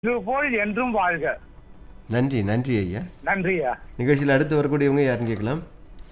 இதுபோல் என்றும் வாழ்க நன்றி நன்றி ஐயா நன்றியா நிகழ்ச்சியில் அடுத்து வரக்கூடியவங்க யாருன்னு கேட்கலாம்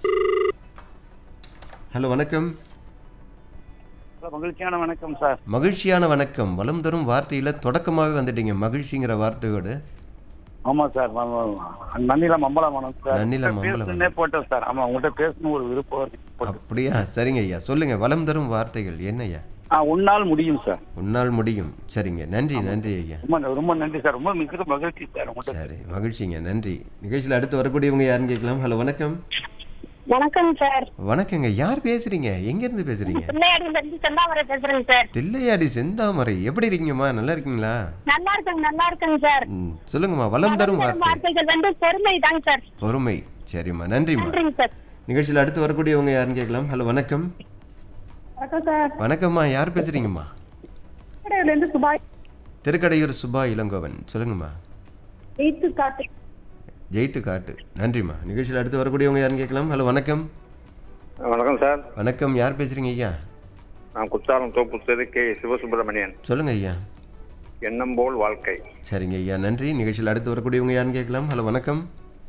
ஹலோ வணக்கம் மகிழ்ச்சியான வணக்கம் சார் மகிழ்ச்சியான வணக்கம் வளம் தரும் வார்த்தையில் தொடக்கமாகவே வந்துட்டீங்க மகிழ்ச்சிங்கிற வார்த்தையோடு ஆமா சார் நன்னிலம் அம்பலம் வணக்கம் சார் நன்னிலம் உங்கள்ட்ட அம்பலம் பேசணும்னே போட்டேன் சார் ஆமா உங்கள்கிட்ட பேசணும் ஒரு விருப்பம் இருக்கு. போட்டேன். அப்படியா சரிங்க ஐயா சொல்லுங்க வளம் தரும் வார்த்தைகள் என்ன ஐயா ஆ உன்னால் முடியும் சார் உன்னால் முடியும் சரிங்க நன்றி நன்றி ஐயா ரொம்ப ரொம்ப நன்றி சார் ரொம்ப மிக மகிழ்ச்சி சார் உங்கள்கிட்ட சரி மகிழ்ச்சிங்க நன்றி நிகழ்ச்சியில் அடுத்து வரக்கூடியவங்க யாருன்னு கேட்கலாம் ஹலோ வணக்கம் வணக்கம் சார் வணக்கங்க யார் பேசுறீங்க எங்கேருந்து பேசுறீங்க பிள்ளையாடியில இருந்து செந்தாமரை பேசுறேங்க சார் தில்லையாடி செந்தாமரை எப்படி இருக்கீங்கம்மா நல்லா இருக்கீங்களா நல்லா இருக்குங்க நல்லா இருக்குங்க சார் ம் சொல்லுங்கம்மா வளம் தரும் வார்த்தை வார்த்தைகள் வந்து பொறுமை தாங்க சார் பொறுமை சரிம்மா நன்றிம்மா நன்றிங்க சார் நிகழ்ச்சியில் அடுத்து வரக்கூடியவங்க யாருன்னு கேட்கலாம் ஹலோ வணக்கம் வணக்கம் சார் வணக்கம்மா யார் பேசுறீங்கம்மா கடையில இருந்து சுபாய் திருக்கடையூர் சுபா இளங்கோவன் சொல்லுங்கம்மா எய்த்து காட்டு ஜெயித்து காட்டு நன்றிம்மா நிகழ்ச்சியில் அடுத்து வரக்கூடியவங்க யாருன்னு கேட்கலாம் ஹலோ வணக்கம் வணக்கம் சார் வணக்கம் யார் பேசுறீங்க ஐயா நான் குத்தாலம் தோப்பு தெரு கே சிவசுப்பிரமணியன் சொல்லுங்க ஐயா எண்ணம் போல் வாழ்க்கை சரிங்க ஐயா நன்றி நிகழ்ச்சியில் அடுத்து வரக்கூடியவங்க யாருன்னு கேட்கலாம் ஹலோ வணக்கம்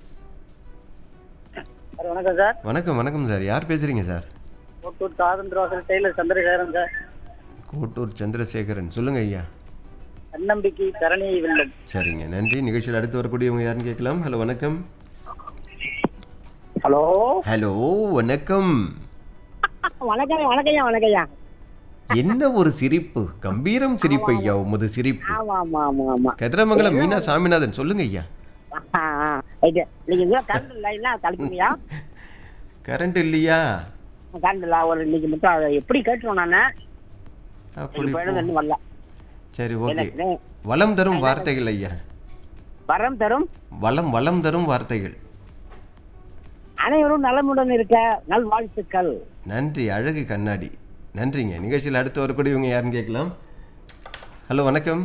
வணக்கம் சார் வணக்கம் வணக்கம் சார் யார் பேசுறீங்க சார் கோட்டூர் சாதந்திரவாசல் டெய்லர் சந்திரசேகரன் சார் கோட்டூர் சந்திரசேகரன் சொல்லுங்க ஐயா தன்னம்பிக்கை தரணியை வெல்லும் சரிங்க நன்றி நிகழ்ச்சியில் அடுத்து வரக்கூடியவங்க யாருன்னு கேட்கலாம் ஹலோ வணக்கம் ஹலோ ஹலோ வணக்கம் வணக்கம் வணக்கம்யா வணக்கம்யா என்ன ஒரு சிரிப்பு கம்பீரம் சிரிப்பு ஐயா உமது சிரிப்பு ஆமா ஆமா ஆமா ஆமா கதிரமங்கலம் மீனா சாமிநாதன் சொல்லுங்க ஐயா ஆ, ஆ. ரைட்டு. இன்னைக்கு இதோ கரண்ட் இல்ல என்ன தலைப்புங்கய்யா கரண்ட் இல்லையா கரண்ட் இல்ல ஒரு இன்னைக்கு மட்டும் அதை எப்படி கேட்டுருவோம் நானு அப்படி இன்னைக்கு போயிடும் போ. இன்னும் வரல சரி ஓகே எனக்கு வளம் தரும் வார்த்தைகள் ஐயா வரம் தரும் வளம் வளம் தரும் வார்த்தைகள் அனைவரும் நலமுடன் இருக்க நல்வாழ்த்துக்கள் நன்றி அழகு கண்ணாடி நன்றிங்க நிகழ்ச்சியில் அடுத்து வரக்கூடியவங்க யாருன்னு கேட்கலாம் ஹலோ வணக்கம்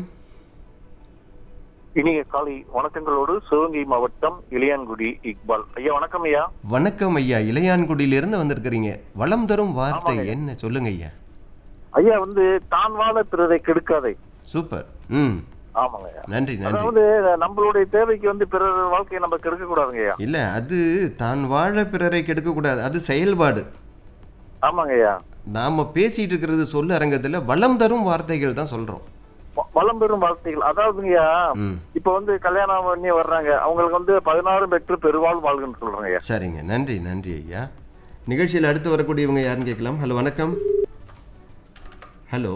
இனிய காலை வணக்கங்களோடு சிவகங்கை மாவட்டம் இளையான்குடி இக்பால் ஐயா வணக்கம் ஐயா வணக்கம் ஐயா இளையான்குடியிலிருந்து வந்திருக்கிறீங்க வளம் தரும் வார்த்தை என்ன சொல்லுங்க ஐயா ஐயா வந்து தான் வாழ பிறரை கெடுக்காதே சூப்பர் ம் ஆமாங்க ஐயா நன்றி நன்றி அதாவது நம்மளுடைய தேவைக்கு வந்து பிறர் வாழ்க்கையை நம்ம கெடுக்க கூடாதுங்க ஐயா இல்ல அது தான் வாழ பிறரை கெடுக்க கூடாது அது செயல்பாடு ஆமாங்க ஐயா நாம பேசிட்டு இருக்கிறது சொல்லு அரங்கத்துல வளம் தரும் வார்த்தைகள் தான் சொல்றோம் வ- வளம் பெறும் வார்த்தைகள் அதாவதுங்கய்யா ம் இப்ப வந்து கல்யாணம் பண்ணி வர்றாங்க அவங்களுக்கு வந்து பதினாறு பெற்று பெருவாழ் வாழ்கன்னு சொல்றாங்க ஐயா சரிங்க நன்றி நன்றி ஐயா நிகழ்ச்சியில் அடுத்து வரக்கூடியவங்க யாருன்னு கேட்கலாம் ஹலோ வணக்கம் ஹலோ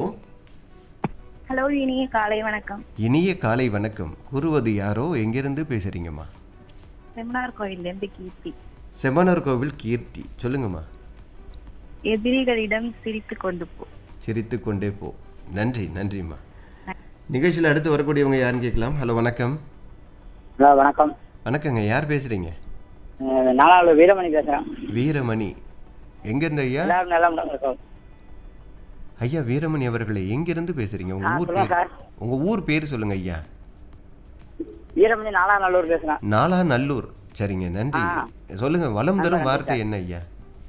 ஹலோ இனிய காலை வணக்கம் இனிய காலை வணக்கம் கூறுவது யாரோ எங்கிருந்து பேசுறீங்கம்மா செமினார் கோயிலிருந்து கீர்த்தி செம்மனர் கோவில் கீர்த்தி சொல்லுங்கம்மா எதிரிகளிடம் சிரித்து கொண்டு போ சிரித்து கொண்டே போ நன்றி நன்றிம்மா நிகழ்ச்சியில் அடுத்து வரக்கூடியவங்க யாருன்னு கேட்கலாம் ஹலோ வணக்கம் ஹலோ வணக்கம் வணக்கங்க யார் பேசுறீங்க அஹ் நாலாவது வீரமணி பேசுறேன் வீரமணி எங்கிருந்து ஐயா எல்லாரும் நல்லா இருக்கோம் ஐயா வீரமணி அவர்களே எங்கிருந்து பேசுறீங்க உங்க ஆ, ஊர் சொல்லுங்க பேர் சார். உங்க ஊர் பேர் சொல்லுங்க ஐயா வீரமணி நாலாம் நல்லூர் பேசுறேன் நாலா நல்லூர் சரிங்க நன்றி ஆ. சொல்லுங்க வளம் தரும் நன்றி வார்த்தை சார். என்ன ஐயா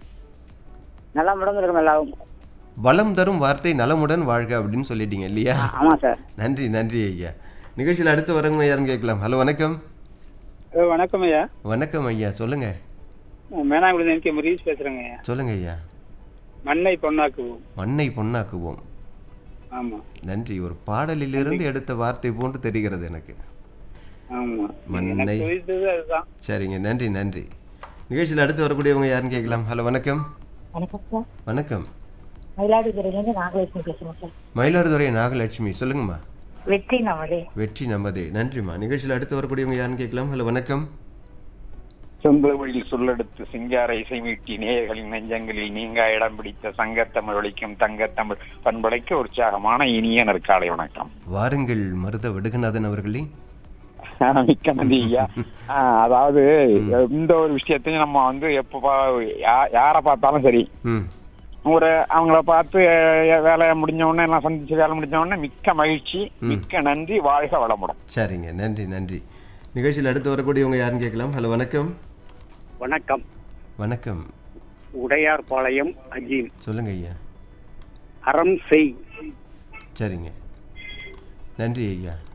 நல்லா முடிஞ்சிருக்கும் எல்லாரும் வளம் தரும் வார்த்தை நலமுடன் வாழ்க அப்படின்னு சொல்லிட்டீங்க இல்லையா ஆ, ஆமா சார் நன்றி நன்றி ஐயா நிகழ்ச்சியில் அடுத்து வரவங்க யாருன்னு கேட்கலாம் ஹலோ வணக்கம் வணக்கம் ஐயா வணக்கம் ஐயா சொல்லுங்க மேனாங்குடி எனக்கு முரீஷ் பேசுறேங்க ஐயா சொல்லுங்க ஐயா மண்ணை பொண்ணாக்குவோம் மண்ணை பொன்னாக்குவோம் ஆமா நன்றி ஒரு பாடலிலிருந்து எடுத்த வார்த்தை போன்று தெரிகிறது எனக்கு ஆமா மண்ணை புரிந்தது அதுதான் சரிங்க நன்றி நன்றி நிகழ்ச்சியில் அடுத்து வரக்கூடியவங்க யாருன்னு கேட்கலாம் ஹலோ வணக்கம் வணக்கம் சார் வணக்கம் மயிலாடுதுறையிலேருந்து நாகலட்சுமி பேசுறேன் சார் மயிலாடுதுறை நாகலட்சுமி சொல்லுங்கம்மா வெற்றி நம்மளே வெற்றி நமதே நன்றிம்மா நிகழ்ச்சியில் அடுத்து வரக்கூடியவங்க யாருன்னு கேட்கலாம் ஹலோ வணக்கம் செம்பொழில் சொல்லெடுத்து சிங்கார இசை மீட்டி நேயர்களின் நெஞ்சங்களில் நீங்கா இடம் பிடித்த சங்கத்தமிழ் ஒழிக்கும் தங்கத்தமிழ் பண்படைக்க உற்சாகமான இனிய நற்காலை வணக்கம் வாருங்கள் மருத வடுகநாதன் அவர்களே மிக்க நன்றி ஐயா ஆஹ், அதாவது இந்த ஒரு விஷயத்தையும் நம்ம வந்து எப்ப பா- யா- யாரை பார்த்தாலும் சரி ம் ஒரு அவங்கள பார்த்து அஹ், வேலை முடிஞ்ச உடனே எல்லாம் சந்திச்சு வேலை முடிஞ்ச உடனே மிக்க மகிழ்ச்சி மிக்க நன்றி வாழ்க வளமுடன் சரிங்க நன்றி நன்றி நிகழ்ச்சியில் அடுத்து வரக்கூடியவங்க யாருன்னு கேட்கலாம் ஹலோ வணக்கம் வணக்கம் வணக்கம் உடையார் பாளையம் அஜீம் சொல்லுங்க ஐயா அறம் செய் சரிங்க நன்றி ஐயா